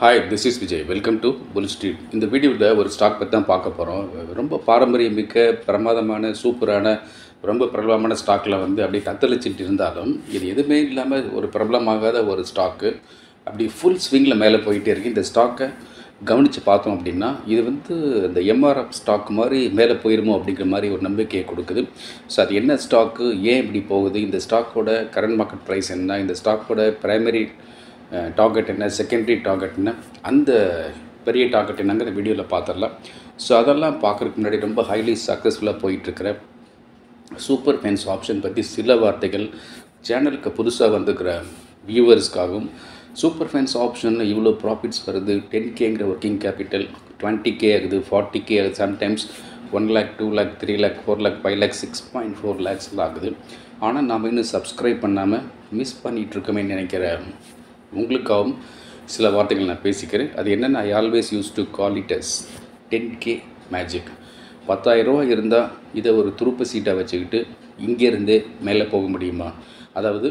hi this is Vijay welcome to Bull Street இந்த வீடியோவில் ஒரு ஸ்டாக் பற்றி தான் பார்க்க போகிறோம் ரொம்ப பாரம்பரியமிக்க பிரமாதமான சூப்பரான ரொம்ப பிரபலமான ஸ்டாக்கில் வந்து அப்படி தத்தளிச்சிட்டு இருந்தாலும் இது எதுவுமே இல்லாமல் ஒரு பிரபலமாகாத ஒரு ஸ்டாக்கு அப்படி ஃபுல் ஸ்விங்கில் மேலே போயிட்டே இருக்கு இந்த ஸ்டாக்கை கவனித்து பார்த்தோம் அப்படின்னா இது வந்து இந்த எம்ஆர்எஃப் ஸ்டாக் மாதிரி மேலே போயிருமோ அப்படிங்கிற மாதிரி ஒரு நம்பிக்கையை கொடுக்குது ஸோ அது என்ன ஸ்டாக்கு ஏன் இப்படி போகுது இந்த ஸ்டாக்கோட கரண்ட் மார்க்கெட் ப்ரைஸ் என்ன இந்த ஸ்டாக்கோட பிரைமரி டார்கெட் என்ன செகண்டரி டார்கெட் என்ன அந்த பெரிய டார்கெட் என்னங்கிற வீடியோவில் பார்த்துடலாம் ஸோ அதெல்லாம் பார்க்குறதுக்கு முன்னாடி ரொம்ப ஹைலி சக்ஸஸ்ஃபுல்லாக போயிட்டுருக்கிற சூப்பர் ஃபென்ஸ் ஆப்ஷன் பற்றி சில வார்த்தைகள் சேனலுக்கு புதுசாக வந்துக்கிற வியூவர்ஸ்க்காகவும் சூப்பர் ஃபென்ஸ் ஆப்ஷன் இவ்வளோ ப்ராஃபிட்ஸ் வருது டென் கேங்கிற ஒர்க்கிங் கேபிட்டல் டுவெண்ட்டி கே ஆகுது ஃபார்ட்டி கே ஆகுது sometimes one lakh two lakh three lakh four lakh five lakh six point four லேக்ஸில் ஆகுது ஆனால் நாம் இன்னும் சப்ஸ்கிரைப் பண்ணாமல் மிஸ் பண்ணிகிட்ருக்கோமே நினைக்கிற உங்களுக்காகவும் சில வார்த்தைகள் நான் பேசிக்கிறேன் அது என்னென்ன I always use to call it as ten K magic பத்தாயிரரூவா இருந்தால் இதை ஒரு துருப்பு சீட்டாக வச்சுக்கிட்டு இங்கேருந்தே மேலே போக முடியுமா அதாவது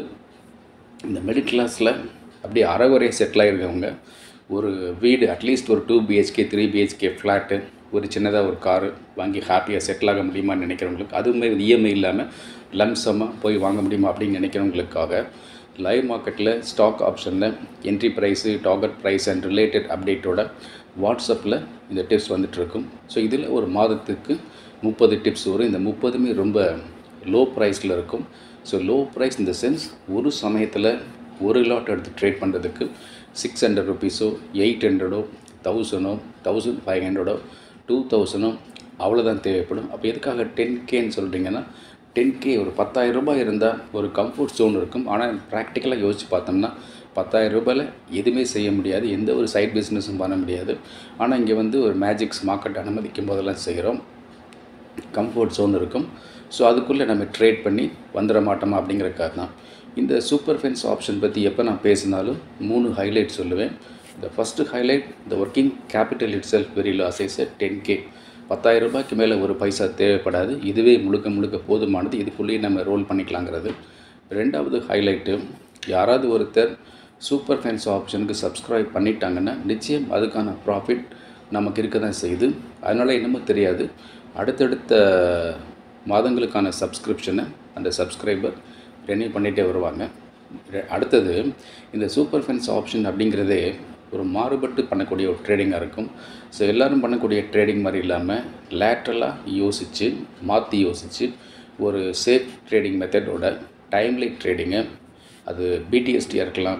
இந்த மிடில் கிளாஸில் அப்படியே அறகுறைய செட்டில் ஆகிருக்கவங்க ஒரு வீடு அட்லீஸ்ட் ஒரு two BHK three BHK flat ஒரு சின்னதாக ஒரு காரு வாங்கி ஹாப்பியாக செட்டில் ஆக முடியுமான்னு நினைக்கிறவங்களுக்கு அதுவுமே இஎம்ஐ இல்லாமல் லம்சமாக போய் வாங்க முடியுமா அப்படின்னு நினைக்கிறவங்களுக்காக லைவ் மார்க்கெட்டில் ஸ்டாக் ஆப்ஷனில் entry price target price and related அப்டேட்டோட வாட்ஸ்அப்பில் இந்த டிப்ஸ் வந்துட்டுருக்கும் ஸோ இதில் ஒரு மாதத்துக்கு முப்பது டிப்ஸ் வரும் இந்த முப்பதுமே ரொம்ப லோ ப்ரைஸில் இருக்கும் ஸோ லோ ப்ரைஸ் இந்த சென்ஸ் ஒரு சமயத்தில் ஒரு லாட் எடுத்து ட்ரேட் பண்ணுறதுக்கு சிக்ஸ் ஹண்ட்ரட் ருபீஸோ எயிட் ஹண்ட்ரடோ தௌசண்டோ தௌசண்ட் ஃபைவ் ஹண்ட்ரடோ டூ தௌசண்டோ அவ்வளோதான் தேவைப்படும் அப்போ எதுக்காக டென் கேன்னு சொல்கிறீங்கன்னா டென் கே ஒரு பத்தாயிரம் ரூபாய் இருந்தால் ஒரு கம்ஃபர்ட் ஜோன் இருக்கும் ஆனால் ப்ராக்டிக்கலாக யோசித்து பார்த்தோம்னா பத்தாயிரம் ரூபாயில் எதுவுமே செய்ய முடியாது எந்த ஒரு சைட் பிஸ்னஸும் பண்ண முடியாது ஆனால் இங்கே வந்து ஒரு மேஜிக்ஸ் மார்க்கெட் அனுமதிக்கும் போதெல்லாம் செய்கிறோம் கம்ஃபர்ட் ஜோன் இருக்கும் ஸோ அதுக்குள்ளே நம்ம ட்ரேட் பண்ணி வந்துட மாட்டோமா அப்படிங்கிறக்காக தான் இந்த சூப்பர் ஃபென்ஸ் ஆப்ஷன் பற்றி எப்போ நான் பேசினாலும் மூணு ஹைலைட் சொல்லுவேன் இந்த ஃபஸ்ட்டு ஹைலைட் இந்த working capital itself very less is ten K பத்தாயிரம் ரூபாய்க்கு மேலே ஒரு பைசா தேவைப்படாது இதுவே முழுக்க முழுக்க போதுமானது இதுக்குள்ளேயே நம்ம ரோல் பண்ணிக்கலாங்கிறது ரெண்டாவது ஹைலைட்டு யாராவது ஒருத்தர் சூப்பர் ஃபென்ஸ் ஆப்ஷனுக்கு சப்ஸ்கிரைப் பண்ணிட்டாங்கன்னா நிச்சயம் அதுக்கான ப்ராஃபிட் நமக்கு இருக்க தான் செய்யுது அதனால் என்னமோ தெரியாது அடுத்தடுத்த மாதங்களுக்கான சப்ஸ்கிரிப்ஷனை அந்த சப்ஸ்கிரைபர் ரெனியூ பண்ணிகிட்டே வருவாங்க அடுத்தது இந்த சூப்பர் ஃபென்ஸ் ஆப்ஷன் அப்படிங்கிறதே ஒரு மாறுபட்டு பண்ணக்கூடிய ஒரு ட்ரேடிங்காக இருக்கும் ஸோ எல்லோரும் பண்ணக்கூடிய ட்ரேடிங் மாதிரி இல்லாமல் லேட்ரலாக யோசித்து மாற்றி யோசித்து ஒரு சேஃப் ட்ரேடிங் மெத்தடோட டைம்லி ட்ரேடிங்கை அது பிடிஎஸ்டியாக இருக்கலாம்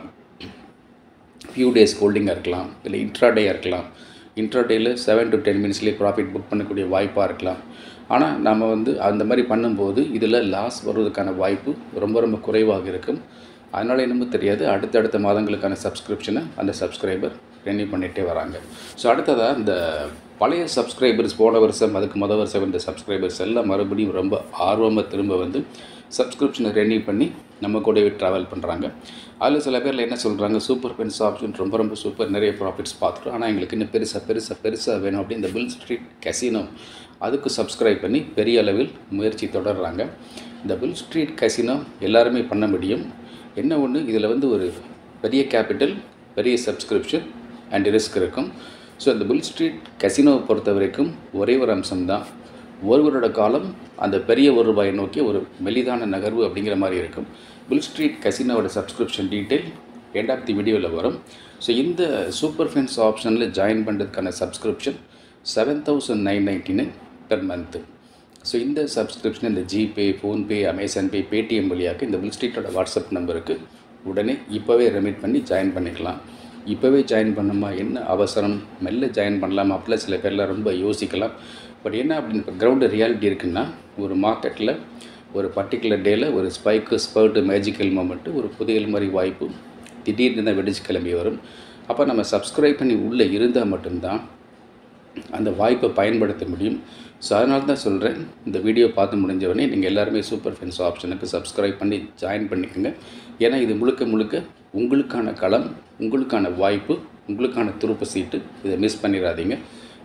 ஃபியூ டேஸ் ஹோல்டிங்காக இருக்கலாம் இல்லை இன்ட்ராடேயாக இருக்கலாம் இன்ட்ராடேயில் செவன் டு டென் மினிட்ஸ்லேயே ப்ராஃபிட் புக் பண்ணக்கூடிய வாய்ப்பாக இருக்கலாம் ஆனால் நம்ம வந்து அந்த மாதிரி பண்ணும்போது இதில் லாஸ் வருவதற்கான வாய்ப்பு ரொம்ப ரொம்ப குறைவாக இருக்கும் அதனால் என்னமோ தெரியாது அடுத்தடுத்த மாதங்களுக்கான சப்ஸ்கிரிப்ஷனை அந்த சப்ஸ்கிரைபர் ரெனியூ பண்ணிகிட்டே வராங்க ஸோ அடுத்ததாக இந்த பழைய சப்ஸ்கிரைபர்ஸ் போன வருஷம் அதுக்கு மொதல் வருஷம் இந்த சப்ஸ்கிரைபர்ஸ் எல்லாம் மறுபடியும் ரொம்ப ஆர்வமாக திரும்ப வந்து சப்ஸ்கிரிப்ஷனை ரெனியூ பண்ணி நம்ம கூடவே ட்ராவல் பண்ணுறாங்க அதில் சில பேரில் என்ன சொல்கிறாங்க சூப்பர் பென்ஸ் ஆப்ஷன் ரொம்ப ரொம்ப சூப்பர் நிறைய ப்ராஃபிட்ஸ் பார்த்துட்டோம் ஆனால் எங்களுக்கு இன்னும் பெருசாக பெருசாக பெருசாக வேணும் அப்படி இந்த பில் ஸ்ட்ரீட் கசினோ அதுக்கு சப்ஸ்கிரைப் பண்ணி பெரிய அளவில் முயற்சி தொடர்றாங்க இந்த பில் ஸ்ட்ரீட் கசினோ எல்லாருமே பண்ண முடியும் என்ன ஒன்று இதில் வந்து ஒரு பெரிய கேபிட்டல் பெரிய சப்ஸ்கிரிப்ஷன் அண்ட் ரிஸ்க் இருக்கும் ஸோ இந்த புல் ஸ்ட்ரீட் கசினோவை பொறுத்த வரைக்கும் ஒரே ஒரு அம்சம் தான் ஒரு வருட காலம் அந்த பெரிய ஒரு ரூபாயை நோக்கி ஒரு மெலிதான நகர்வு அப்படிங்கிற மாதிரி இருக்கும் புல் ஸ்ட்ரீட் கசினோவோட subscription detail end of the வீடியோவில் வரும் ஸோ இந்த சூப்பர் ஃபென்ஸ் ஆப்ஷனில் ஜாயின் பண்ணுறதுக்கான subscription seven thousand nine ninety nine per month so இந்த சப்ஸ்கிரிப்ஷன் இந்த GPay PhonePe Amazon Pay Paytm வழியாக இந்த புல் ஸ்ட்ரீட்டோட வாட்ஸ்அப் நம்பருக்கு உடனே இப்போவே ரெமிட் பண்ணி ஜாயின் பண்ணிக்கலாம் இப்போவே ஜாயின் பண்ணுமா என்ன அவசரம் மெல்ல ஜாயின் பண்ணலாமா அப்படிலாம் சில பேர்லாம் ரொம்ப யோசிக்கலாம் பட் என்ன அப்படின்னு இப்போ கிரவுண்டு ரியாலிட்டி இருக்குன்னா ஒரு மார்க்கெட்டில் ஒரு பர்டிகுலர் டேயில் ஒரு ஸ்பைக்கு ஸ்பர்ட்டு மேஜிக்கல் மூமெண்ட்டு ஒரு புதையல் மாதிரி வாய்ப்பு திடீர்னு தான் வெடிச்சு கிளம்பி வரும் அப்போ நம்ம சப்ஸ்கிரைப் பண்ணி உள்ளே இருந்தால் மட்டும்தான் அந்த வாய்ப்பை பயன்படுத்த முடியும் ஸோ அதனால தான் சொல்கிறேன் இந்த வீடியோ பார்த்து முடிஞ்சவொடனே நீங்கள் எல்லாருமே சூப்பர் ஃபென்ஸ் ஆப்ஷனுக்கு சப்ஸ்கிரைப் பண்ணி ஜாயின் பண்ணிக்கோங்க ஏன்னா இது முழுக்க முழுக்க உங்களுக்கான களம் உங்களுக்கான வாய்ப்பு உங்களுக்கான துருப்பு சீட்டு இதை மிஸ் பண்ணிடாதீங்க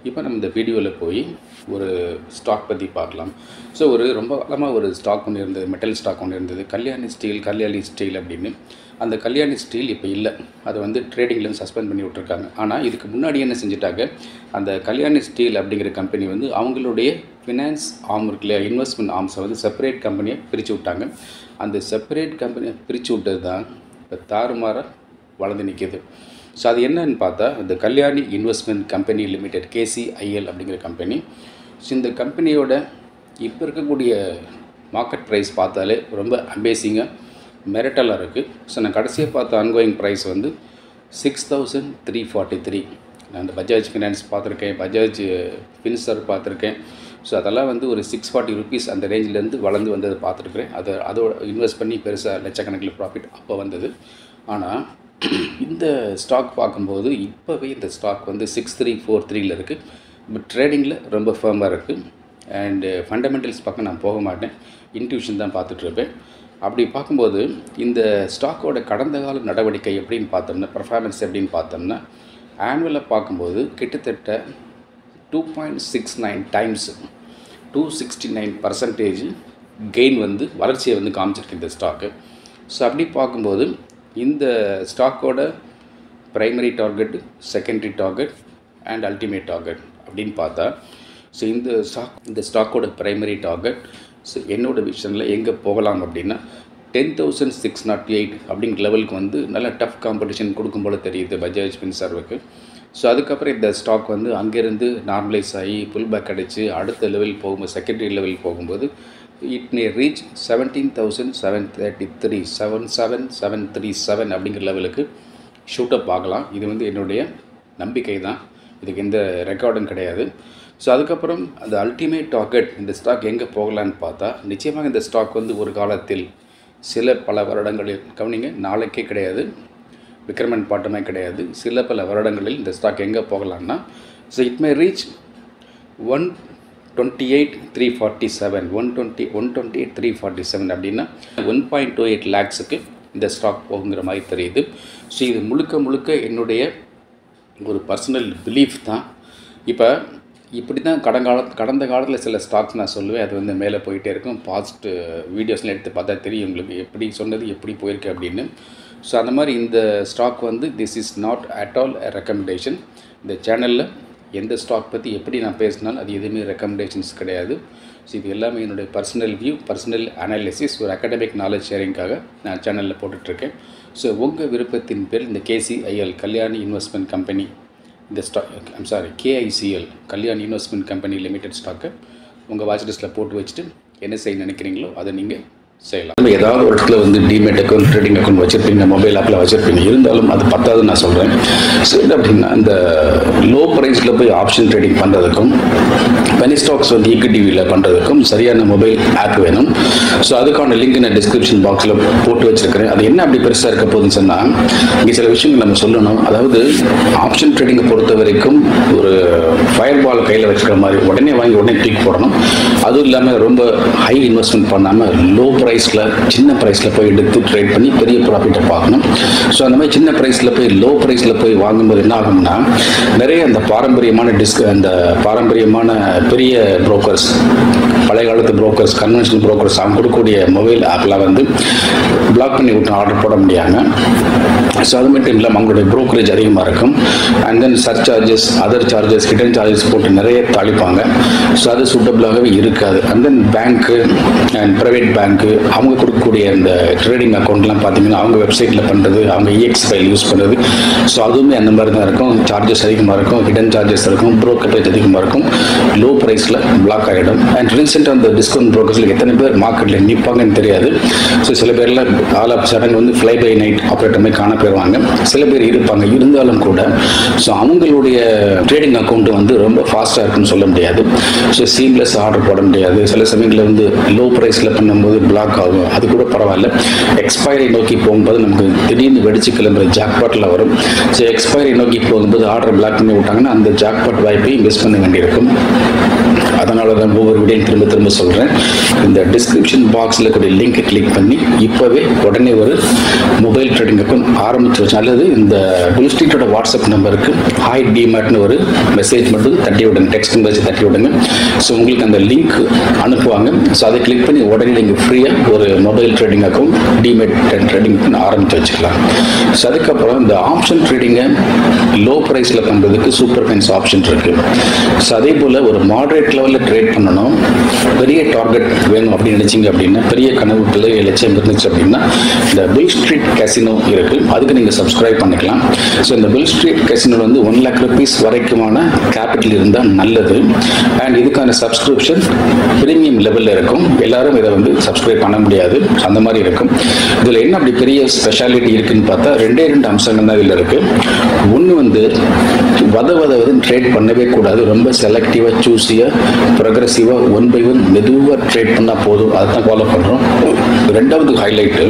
இப்போ நம்ம இந்த வீடியோவில் போய் ஒரு ஸ்டாக் பற்றி பார்க்கலாம் ஸோ ஒரு ரொம்ப காலமாக ஒரு ஸ்டாக் ஒன்று இருந்தது மெட்டல் ஸ்டாக் ஒன்று இருந்தது கல்யாணி ஸ்டீல் கல்யாணி ஸ்டீல் அப்படின்னு அந்த கல்யாணி ஸ்டீல் இப்போ இல்லை அதை வந்து ட்ரேடிங்லேருந்து சஸ்பெண்ட் பண்ணி விட்ருக்காங்க ஆனால் இதுக்கு முன்னாடி என்ன செஞ்சுட்டாங்க அந்த கல்யாணி ஸ்டீல் அப்படிங்கிற கம்பெனி வந்து அவங்களுடைய ஃபினான்ஸ் ஆர்ம் இருக்கு இல்லையா இன்வெஸ்ட்மெண்ட் ஆர்ம்ஸை வந்து செப்பரேட் கம்பெனியை பிரித்து விட்டாங்க அந்த செப்பரேட் கம்பெனியை பிரித்து விட்டது தான் இப்போ தாறுமாறாக வளர்ந்து நிற்கிது ஸோ அது என்னன்னு பார்த்தா இந்த Kalyani investment company limited KCIL அப்படிங்கிற கம்பெனி ஸோ இந்த கம்பெனியோட இப்போ இருக்கக்கூடிய மார்க்கெட் ப்ரைஸ் பார்த்தாலே ரொம்ப அமேசிங்காக மெரட்டலாக இருக்குது ஸோ நான் கடைசியாக பார்த்த அன்கோயிங் ப்ரைஸ் வந்து six thousand three forty three நான் இந்த பஜாஜ் ஃபினான்ஸ் பார்த்துருக்கேன் பஜாஜ் ஃபின்சர் பார்த்துருக்கேன் ஸோ அதெல்லாம் வந்து ஒரு சிக்ஸ் ஃபார்ட்டி ருபீஸ் அந்த ரேஞ்சிலேருந்து வளர்ந்து வந்ததை பார்த்துருக்குறேன் அதை அதோட இன்வெஸ்ட் பண்ணி பெருசாக லட்சக்கணக்கில் ப்ராஃபிட் அப்போ வந்தது ஆனால் இந்த ஸ்டாக் பார்க்கும்போது இப்போவே இந்த ஸ்டாக் வந்து சிக்ஸ் த்ரீ ஃபோர் த்ரீயில் இருக்குது பட் ட்ரேடிங்கில் ரொம்ப ஃபேமாக இருக்குது அண்டு ஃபண்டமெண்டல்ஸ் பக்கம் நான் போக மாட்டேன் இன்ட்யூஷன் தான் பார்த்துட்ருப்பேன் அப்படி பார்க்கும்போது இந்த ஸ்டாக்கோட கடந்த கால நடவடிக்கை எப்படின்னு பார்த்தோம்னா பர்ஃபார்மன்ஸ் எப்படின்னு பார்த்தோம்னா ஆனுவலாக பார்க்கும்போது கிட்டத்தட்ட two point six nine times two sixty nine percentage gain வந்து வளர்ச்சியை வந்து காமிச்சிருக்கு இந்த ஸ்டாக்கு ஸோ அப்படி பார்க்கும்போது இந்த ஸ்டாக்கோட primary target secondary target and ultimate target அப்படின்னு பார்த்தா ஸோ இந்த ஸ்டாக் இந்த ஸ்டாக்கோட ப்ரைமரி டார்கெட் ஸோ என்னோடய விஷனில் எங்கே போகலாம் அப்படின்னா ten thousand six nought eight அப்படிங்கிற லெவலுக்கு வந்து நல்ல டஃப் காம்படிஷன் கொடுக்கும் போல் தெரியுது பஜாஜ் ஃபின்சர்வுக்கு ஸோ அதுக்கப்புறம் இந்த ஸ்டாக் வந்து அங்கேருந்து நார்மலைஸ் ஆகி புல் பேக் அடித்து அடுத்த லெவல் போகும்போது செகண்டரி லெவல் போகும்போது it may reach seventeen thousand seven thirty three seven seven seven three seven அப்படிங்கிற லெவலுக்கு ஷூட்டப் ஆகலாம் இது வந்து என்னுடைய நம்பிக்கை தான் இதுக்கு எந்த ரெக்கார்டும் கிடையாது ஸோ அதுக்கப்புறம் அந்த அல்டிமேட் டார்கெட் இந்த ஸ்டாக் எங்கே போகலான்னு பார்த்தா நிச்சயமாக இந்த ஸ்டாக் வந்து ஒரு காலத்தில் சில பல வருடங்களில் கவனிங்க நாளைக்கே கிடையாது விக்ரமன் பாட்டுமே கிடையாது சில பல வருடங்களில் இந்த ஸ்டாக் எங்கே போகலான்னா so it may reach one twenty eight three forty seven one twenty one twenty eight three forty seven அப்படின்னா ஒன் பாயிண்ட் டூ எயிட் லேக்ஸுக்கு இந்த ஸ்டாக் போகுங்கிற மாதிரி தெரியுது ஸோ இது முழுக்க முழுக்க என்னுடைய ஒரு பர்சனல் பிலீஃப் தான் இப்போ இப்படி தான் கடங்கால கடந்த காலத்தில் சில ஸ்டாக்ஸ் நான் சொல்லுவேன் அது வந்து மேலே போயிட்டே இருக்கும் பாஸ்ட் வீடியோஸ்லாம் எடுத்து பார்த்தா தெரியும் உங்களுக்கு எப்படி சொன்னது எப்படி போயிருக்கு அப்படின்னு ஸோ அந்த மாதிரி இந்த ஸ்டாக் வந்து this is not at all recommendation இந்த சேனலில் எந்த ஸ்டாக் பற்றி எப்படி நான் பேசினாலும் அது எதுவுமே ரெக்கமெண்டேஷன்ஸ் கிடையாது ஸோ இது எல்லாமே என்னுடைய பர்சனல் வியூ பர்சனல் அனாலிசிஸ் ஒரு அகடமிக் நாலேஜ் ஷேரிங்காக நான் சேனலில் போட்டுட்ருக்கேன் ஸோ உங்கள் விருப்பத்தின் பேர் இந்த கேசிஐஎல் கல்யாணி இன்வெஸ்ட்மெண்ட் கம்பெனி இந்த stock I'm sorry KICL Kalyan investment company limited ஸ்டாக்கை உங்கள் வாட்ச் லிஸ்ட்டில் போட்டு வச்சுட்டு என்ன செய்ய நினைக்கிறீங்களோ அதை நீங்கள் செய்யலாம் நம்ம ஏதாவது ஒரு இடத்துல வந்து டிமேட் அக்கௌண்ட் ட்ரேடிங் அக்கௌண்ட் வச்சுருப்பீங்க மொபைல் ஆப்பில் வச்சுருப்பீங்க இருந்தாலும் அது பத்தாது நான் சொல்கிறேன் சரி அப்படின்னா இந்த லோ ப்ரைஸில் போய் ஆப்ஷன் ட்ரேடிங் பண்ணுறதுக்கும் பெனி ஸ்டாக்ஸ் வந்து ஈக்விட்டிவியில் பண்ணுறதுக்கும் சரியான மொபைல் ஆப் வேணும் ஸோ அதுக்கான லிங்க் நான் டிஸ்கிரிப்ஷன் பாக்ஸில் போட்டு வச்சுருக்கிறேன் அது என்ன அப்படி பெருசாக இருக்க போகுதுன்னு சொன்னால் இங்கே சில விஷயங்கள் நம்ம சொல்லணும் அதாவது ஆப்ஷன் ட்ரேடிங்கை பொறுத்த வரைக்கும் ஒரு ஃபயர் பால் கையில் வச்சுக்கிற மாதிரி உடனே வாங்கி உடனே கிளிக் போடணும் அதுவும் இல்லாமல் ரொம்ப ஹை இன்வெஸ்ட்மெண்ட் பண்ணாமல் லோ ப்ரைஸில் சின்ன ப்ரைஸில் போய் எடுத்து ட்ரேட் பண்ணி பெரிய ப்ராஃபிட்டை பார்க்கணும் ஸோ அந்த மாதிரி சின்ன ப்ரைஸில் போய் லோ ப்ரைஸில் போய் வாங்கும்போது என்ன ஆகும்னா நிறைய அந்த பாரம்பரியமான டிஸ்க் அந்த பாரம்பரியமான பெரிய புரோக்கர்ஸ் பழைய காலத்து புரோக்கர்ஸ் கன்வென்ஷனல் புரோக்கர்ஸ் அவங்க கொடுக்கக்கூடிய மொபைல் ஆப்பில் வந்து பிளாக் பண்ணி விட்டு ஆர்டர் போட முடியாமல் ஸோ அது மட்டும் இல்லாமல் அவங்களுடைய ப்ரோக்கரேஜ் அதிகமாக இருக்கும் and then search charges other charges hidden charges போட்டு நிறைய தாளிப்பாங்க ஸோ அது சூட்டபிளாகவே இருக்காது அண்ட் தென் பேங்க்கு அண்ட் ப்ரைவேட் பேங்க்கு அவங்க கொடுக்கக்கூடிய இந்த ட்ரேடிங் அக்கௌண்ட்லாம் பார்த்தீங்கன்னா அவங்க வெப்சைட்டில் பண்ணுறது அவங்க இஎக்ஸ் ஃபைல் யூஸ் பண்ணுறது ஸோ அதுவுமே அந்த மாதிரி தான் இருக்கும் சார்ஜஸ் அதிகமாக இருக்கும் ஹிடன் சார்ஜஸ் இருக்கும் ப்ரோக்கரேஜ் அதிகமாக இருக்கும் லோ ப்ரைஸில் பிளாக் ஆகிடும் அண்ட் ரீசெண்டாக அந்த டிஸ்கவுண்ட் ப்ரோக்கர்ஸில் எத்தனை பேர் மார்க்கெட்டில் நிற்பாங்கன்னு தெரியாது ஸோ சில பேர்லாம் ஆல் ஆஃப் சடன் வந்து ஃப்ளை பை நைட் ஆப்ரேட்டர் மாதிரி காண போயிடுவாங்க சில பேர் இருப்பாங்க இருந்தாலும் கூட ஸோ அவங்களுடைய ட்ரேடிங் அக்கௌண்ட் வந்து ரொம்ப ஃபாஸ்ட்டாக இருக்குன்னு சொல்ல முடியாது ஸோ சீம்லெஸ் ஆர்டர் போட முடியாது சில சமயங்களில் வந்து லோ ப்ரைஸில் பண்ணும்போது பிளாக் ஆகும் அது கூட பரவாயில்ல எக்ஸ்பைரி நோக்கி போகும்போது நமக்கு திடீர்னு வெடிச்சு கிளம்புற ஜாக்பாட்டில் வரும் ஸோ எக்ஸ்பைரி நோக்கி போகும்போது ஆர்டர் பிளாக் பண்ணி விட்டாங்கன்னா அந்த ஜாக்பாட் வாய்ப்பையும் மிஸ் பண்ண வேண்டியிருக்கும் அதனால அதனால தான் ஒவ்வொரு வீடியோ திரும்ப திரும்ப சொல்கிறேன் இந்த டிஸ்கிரிப்ஷன் பாக்ஸில் கூடிய லிங்க் கிளிக் பண்ணி இப்போவே உடனே ஒரு மொபைல் ட்ரேடிங் அக்கௌண்ட் ஆரம்பிச்சு வச்சு அல்லது இந்த புல் ஸ்ட்ரீட்டோட வாட்ஸ்அப் நம்பருக்கு ஹாய் டிமேட்னு ஒரு மெசேஜ் மட்டும் தட்டி விடுங்க டெக்ஸ்ட் மெசேஜ் தட்டி விடுங்க ஸோ உங்களுக்கு அந்த லிங்க் அனுப்புவாங்க ஸோ அதை கிளிக் பண்ணி உடனே நீங்கள் ஃப்ரீயாக ஒரு mobile trading account demat trading ஆரம்பித்து வச்சுக்கலாம் ஸோ அதுக்கப்புறம் இந்த ஆப்ஷன் ட்ரேடிங்கை லோ ப்ரைஸில் பண்ணுறதுக்கு சூப்பர் ஃபைன்ஸ் ஆப்ஷன் இருக்குது ஸோ அதே போல் ஒரு மாடரேட் லெவலில் ட்ரேட் பண்ணணும் பெரிய டார்கெட் வேணும் அப்படின்னு நினச்சிங்க அப்படின்னா பெரிய கனவு பிள்ளை லட்சியம் இருந்துச்சு அப்படின்னா இந்த பில் ஸ்ட்ரீட் கேசினோ இருக்குது அதுக்கு நீங்கள் சப்ஸ்கிரைப் பண்ணிக்கலாம் ஸோ இந்த பில் ஸ்ட்ரீட் கேசினோ வந்து ஒன் லேக் ருபீஸ் வரைக்குமான கேபிட்டல் இருந்தால் நல்லது அண்ட் இதுக்கான சப்ஸ்கிரிப்ஷன் ப்ரீமியம் லெவலில் இருக்கும் எல்லாரும் இதை வந்து சப்ஸ்கிரைப் பண்ண முடியாது அந்த மாதிரி இருக்கும் இதில் என்ன அப்படி பெரிய ஸ்பெஷாலிட்டி இருக்குன்னு பார்த்தா ரெண்டே ரெண்டு அம்சங்கள் தான் இதில் இருக்குது ஒன்று வந்து வத வத வந்து ட்ரேட் பண்ணவே கூடாது ரொம்ப செலக்டிவாக சூஸியாக ப்ரொக்ரெசிவாக ஒன் பை ஒன் மெதுவாக ட்ரேட் பண்ணால் போதும் அதை தான் ஃபாலோ பண்ணுறோம் ரெண்டாவது ஹைலைட்டு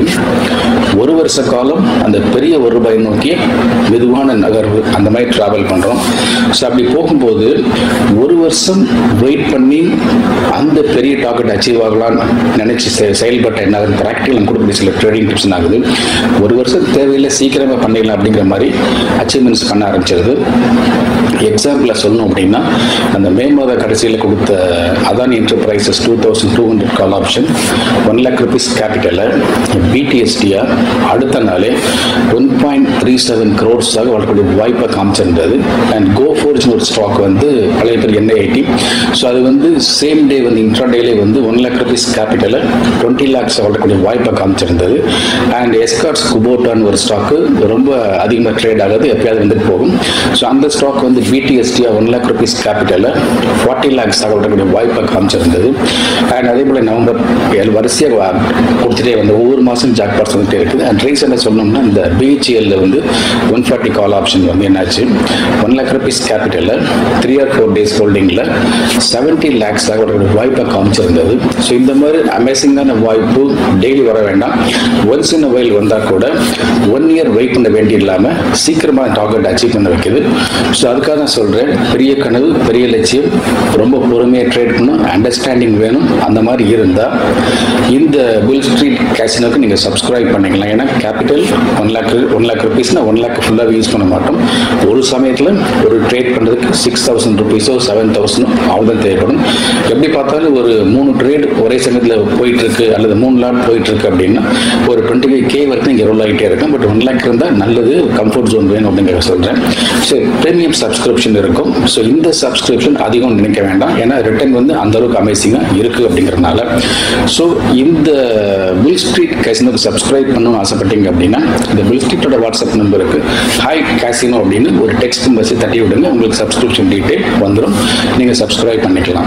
ஒரு வருஷ காலம் அந்த பெரிய ஒரு ரூபாய் நோக்கி மெதுவான நகர்வு அந்த மாதிரி ட்ராவல் பண்ணுறோம் ஸோ அப்படி போகும்போது ஒரு வருஷம் வெயிட் பண்ணி அந்த பெரிய டார்கெட் அச்சீவ் ஆகலாம்னு நினச்சி செயல்பட்ட என்ன ஆகுது ப்ராக்டிகல் கொடுக்கக்கூடிய சில ட்ரேடிங் டிப்ஸ் ஆகுது ஒரு வருஷம் தேவையில்லை சீக்கிரமாக பண்ணிடலாம் அப்படிங்கிற மாதிரி அச்சீவ்மெண்ட்ஸ் பண்ண ஆரம்பிச்சிருது எக்ஸாம்பிளாக சொல்லணும் அப்படின்னா அந்த மே மாத கடைசியில் கொடுத்த Adani enterprises two thousand two hundred call option one lakh rupees கேபிட்டலை பிடிஎஸ்டியாக அடுத்த நாளே ஒன் பாயிண்ட் த்ரீ செவன் க்ரோர்ஸாக வளரக்கூடிய வாய்ப்பை காமிச்சிருந்தது அண்ட் கோ ஃபோர்ஸ்னு ஒரு ஸ்டாக் வந்து பழைய பேர் என்ஐஐடி ஸோ அது வந்து சேம் டே வந்து இன்ட்ராடேலே வந்து ஒன் லேக் ருபீஸ் கேபிட்டலை டுவெண்ட்டி லேக்ஸ் வளரக்கூடிய வாய்ப்பை காமிச்சிருந்தது அண்ட் எஸ்கார்ட்ஸ் குபோட்டான்னு ஒரு ஸ்டாக்கு ரொம்ப அதிகமாக ட்ரேட் ஆகுது எப்பயாவது வந்துட்டு போகும் ஸோ அந்த ஸ்டாக் வந்து பிடிஎஸ்டியாக ஒன் லேக் ருபீஸ் கேபிட்டலில் ஃபார்ட்டி லேக்ஸ் வரக்கூடிய வாய்ப்பை காமிச்சிருந்தது அண்ட் அதே போல் நவம்பர் ஏழு வரிசையாக கொடுத்துட்டே வந்து ஒவ்வொரு மாதம் ஜாக் பாட்ஸ் வந்துட்டே இருக்குது அண்ட் ரீசெண்டாக சொல்லணும்னா இந்த பிஹெச்எல்ல வந்து ஒன் ஃபார்ட்டி கால் ஆப்ஷன் வந்து என்னாச்சு ஒன் லேக் ருபீஸ் கேபிட்டலில் த்ரீ ஆர் ஃபோர் டேஸ் ஹோல்டிங்கில் செவன்ட்டி லேக்ஸ் வரக்கூடிய வாய்ப்பை காமிச்சிருந்தது ஸோ இந்த மாதிரி அமேசிங்கான வாய்ப்பு டெய்லி வர வேண்டாம் ஒன்ஸ் இன் வயல் வந்தால் கூட ஒன் இயர் வெயிட் பண்ண வேண்டி இல்லாமல் சீக்கிரமாக டார்கெட் அச்சீவ் பண்ண வைக்குது ஸோ அதுக்காக நான் சொல்கிறேன் பெரிய கனவு பெரிய லட்சியம் ரொம்ப பொறுமையாக ட்ரேட் பண்ணணும் அண்டர்ஸ்டாண்டிங் வேணும் அந்த மாதிரி இருந்தால் இந்த புல் ஸ்ட்ரீட் கேசினோக்கு நீங்கள் சப்ஸ்கிரைப் பண்ணிக்கலாம் ஏன்னா capital one lakh one lakh ருபீஸ்னால் ஒன் லேக் ஃபுல்லாக யூஸ் பண்ண மாட்டோம் ஒரு சமயத்தில் ஒரு ட்ரேட் பண்ணுறதுக்கு சிக்ஸ் தௌசண்ட் ருபீஸோ செவன் தௌசண்டோ அவ்வளோதான் தேவைப்படும் எப்படி பார்த்தாலும் ஒரு மூணு ட்ரேட் ஒரே சமயத்தில் போயிட்டு இருக்கு அல்லது மூணு லாட் போயிட்டு இருக்கு அப்படின்னா ஒரு டுவெண்ட்டி ஃபைவ் கே வரைக்கும் இங்கே ரோல் ஆகிட்டே இருக்கும் பட் ஒன் லேக் இருந்தால் நல்லது கம்ஃபர்ட் ஜோன் வேணும் அப்படிங்கிற சொல்கிறேன் ஸோ ப்ரீமியம் சப்ஸ்கிரிப்ஷன் இருக்கும் ஸோ இந்த சப்ஸ்கிரிப்ஷன் அதிகம் நினைக்க வேண்டாம் ஏன்னா ரிட்டர்ன் வந்து அந்த அளவுக்கு அமேசிங்காக இருக்குது அப்படிங்கிறனால ஸோ இந்த பில் ஸ்ட்ரீட் கேசினோக்கு சப்ஸ்கிரைப் பண்ணணும்னு ஆசைப்பட்டீங்க அப்படின்னா இந்த பில் ஸ்ட்ரீட்டோட வாட்ஸ்அப் நம்பருக்கு ஹாய் கேசினோ அப்படின்னு ஒரு டெக்ஸ்ட் மெசேஜ் தட்டி விடுங்க உங்களுக்கு சப்ஸ்கிரிப்ஷன் டீட்டெயில் வந்துடும் நீங்கள் சப்ஸ்கிரைப் பண்ணிக்கலாம்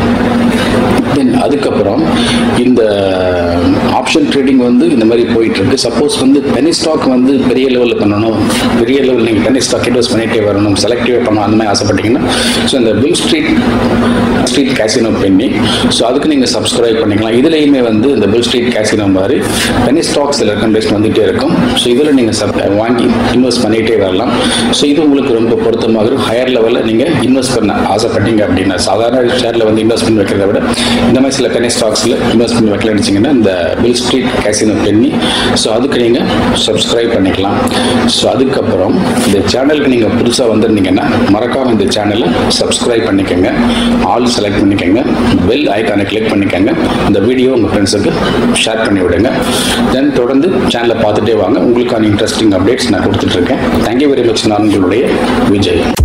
தென் அதுக்கப்புறம் இந்த ஆப்ஷன் ட்ரேடிங் வந்து இந்த மாதிரி போயிட்டு இருக்கு சப்போஸ் வந்து பெனி ஸ்டாக் வந்து பெரிய லெவலில் பண்ணணும் பெரிய லெவலில் நீங்கள் பெனி ஸ்டாக் இன்வெஸ்ட் பண்ணிட்டே வரணும் செலக்டிவாக பண்ணணும் அந்த மாதிரி ஆசைப்பட்டீங்கன்னா ஸோ இந்த பில் ஸ்ட்ரீட் ஸ்ட்ரீட் கேசினோ பெண்ணி ஸோ அதுக்கு நீங்கள் சப்ஸ்கிரைப் பண்ணிக்கலாம் இதுலேயுமே வந்து இந்த பில் ஸ்ட்ரீட் கேசினோ மாதிரி பெனி ஸ்டாக்ஸ் ரெக்கமெண்டேஷன் வந்துகிட்டே இருக்கும் ஸோ இதில் நீங்கள் சப் வாங்கி இன்வெஸ்ட் பண்ணிகிட்டே வரலாம் ஸோ இது உங்களுக்கு ரொம்ப பொருத்தமாக இருக்கும் ஹையர் லெவலில் நீங்கள் இன்வெஸ்ட் பண்ண ஆசைப்பட்டீங்க அப்படின்னா சாதாரண ஷேரில் வந்து இன்வெஸ்ட் பண்ணி வைக்கிறத விட இந்த மாதிரி சில பெனி ஸ்டாக்ஸில் இன்வெஸ்ட் பண்ணி வைக்கலாம்னு வச்சிங்கன்னா இந்த பில் ஸ்ட்ரீட் கேசினோ பெண்ணி ஸோ அதுக்கு நீங்கள் சப்ஸ்கிரைப் பண்ணிக்கலாம் ஸோ அதுக்கப்புறம் இந்த சேனலுக்கு நீங்கள் புதுசாக வந்திருந்தீங்கன்னா மறக்காமல் இந்த சேனலை சப்ஸ்கிரைப் பண்ணிக்கோங்க ஆல் செலக்ட் பண்ணிக்கோங்க பெல் ஐக்கானை கிளிக் பண்ணிக்கோங்க இந்த வீடியோ உங்கள் ஃப்ரெண்ட்ஸுக்கு ஷேர் பண்ணி விடுங்க தென் தொடர்ந்து சேனலை பார்த்துட்டே வாங்க உங்களுக்கான இன்ட்ரெஸ்டிங் அப்டேட்ஸ் நான் கொடுத்துட்ருக்கேன் தேங்க்யூ வெரி மச் நான் உங்களுடைய விஜய்